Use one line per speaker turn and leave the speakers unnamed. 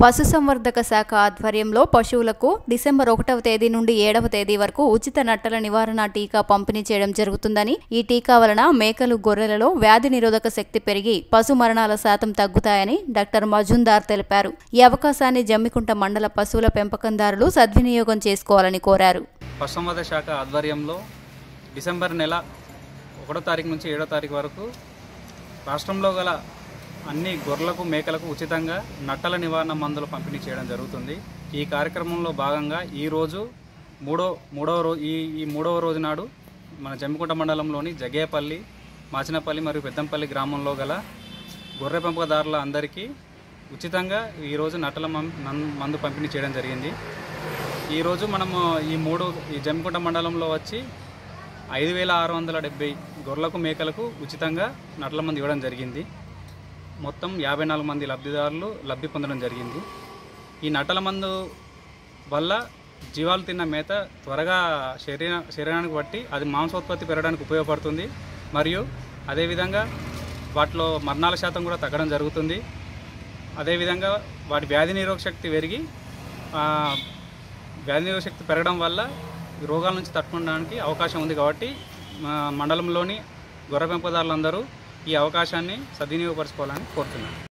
పశుసంవర్ధక శాఖ ఆధ్వర్యంలో పశువులకు డిసెంబర్ ఒకటవ తేదీ నుండి ఏడవ తేదీ వరకు ఉచిత నట్టల నివారణ టీకా పంపిణీ చేయడం జరుగుతుందని ఈ టీకా వలన మేకలు గొర్రెలలో వ్యాధి నిరోధక శక్తి పెరిగి పశు మరణాల శాతం తగ్గుతాయని డాక్టర్ మజుందార్ తెలిపారు ఈ అవకాశాన్ని జమ్మికుంట మండల పశువుల పెంపకందారులు సద్వినియోగం చేసుకోవాలని కోరారు
పశుసంవర్ధక శాఖ ఆధ్వర్యంలో డిసెంబర్ నెల ఒకటో తారీఖు నుంచి ఏడో తారీఖు వరకు రాష్ట్రంలో గల అన్ని గొర్రెలకు మేకలకు ఉచితంగా నట్టల నివారణ మందులు పంపిణీ చేయడం జరుగుతుంది ఈ కార్యక్రమంలో భాగంగా ఈరోజు మూడో మూడవ రోజు ఈ ఈ మూడవ రోజు నాడు మన జమ్మికుంట మండలంలోని జగేపల్లి మాచినపల్లి మరియు పెద్దంపల్లి గ్రామంలో గల గొర్రె పెంపకదారుల అందరికీ ఉచితంగా ఈరోజు నట్టల మం- మం- మందు పంపిణీ చేయడం జరిగింది ఈరోజు మనము ఈ మూడు ఈ జమ్మికుంట మండలంలో వచ్చి ఐదు వేల ఆరు వందల డెబ్బై గొర్రెలకు మేకలకు ఉచితంగా నట్ల మంది ఇవ్వడం జరిగింది మొత్తం యాభై నాలుగు మంది లబ్ధిదారులు లబ్ధి పొందడం జరిగింది ఈ నట్టల మందు వల్ల జీవాలు తిన్న మేత త్వరగా శరీర శరీరానికి బట్టి అది మాంసోత్పత్తి పెరగడానికి ఉపయోగపడుతుంది మరియు అదేవిధంగా వాటిలో మరణాల శాతం కూడా తగ్గడం జరుగుతుంది అదేవిధంగా వాటి వ్యాధి నిరోధక శక్తి పెరిగి ఆ, వ్యాధి నిరోధక శక్తి పెరగడం వల్ల ఈ రోగాల నుంచి తట్టుకోవడానికి అవకాశం ఉంది కాబట్టి మా మండలంలోని గొర్రె పెంపకదారులందరూ ఈ అవకాశాన్ని సద్వినియోగపరచుకోవాలని కోరుతున్నాను